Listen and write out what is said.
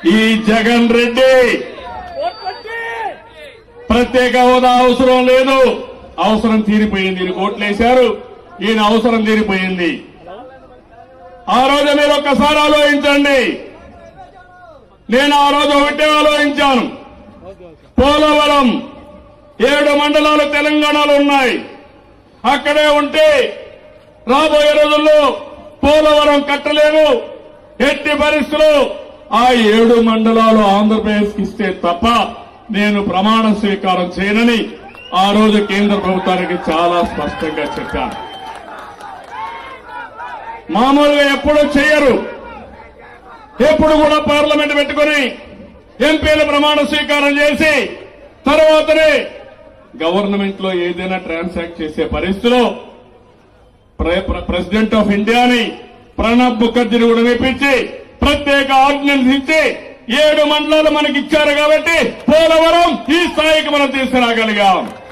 ఈ జగన్ రెడ్డి ప్రత్యేక హోదా అవసరం లేదు అవసరం తీరిపోయింది ఈయన కోట్లేశారు ఈయన అవసరం తీరిపోయింది ఆ రోజు మీరు ఒక్కసారి ఆలోచించండి నేను ఆ రోజు ఒకటే ఆలోచించాను పోలవరం ఏడు మండలాలు తెలంగాణలో ఉన్నాయి అక్కడే ఉంటే రాబోయే రోజుల్లో పోలవరం కట్టలేము ఎట్టి పరిస్థితులు ఆ ఏడు మండలాలు ఆంధ్రప్రదేశ్కి ఇస్తే తప్ప నేను ప్రమాణ స్వీకారం చేయనని ఆ రోజు కేంద్ర ప్రభుత్వానికి చాలా స్పష్టంగా చెప్పాను మామూలుగా ఎప్పుడూ చేయరు ఎప్పుడు కూడా పార్లమెంట్ పెట్టుకుని ఎంపీలు ప్రమాణ స్వీకారం చేసి తర్వాతనే గవర్నమెంట్ లో ఏదైనా ట్రాన్సాక్ట్ చేసే పరిస్థితిలో ప్ర- ప్ర- ప్రెసిడెంట్ ఆఫ్ ఇండియాని ప్రణబ్ ముఖర్జీని కూడా మెప్పించి ప్రత్యేక ఆర్డినెన్స్ ఇచ్చి ఏడు మండలాలు మనకి ఇచ్చారు కాబట్టి పోలవరం ఈ స్థాయికి మనం తీసుకురాగలిగాం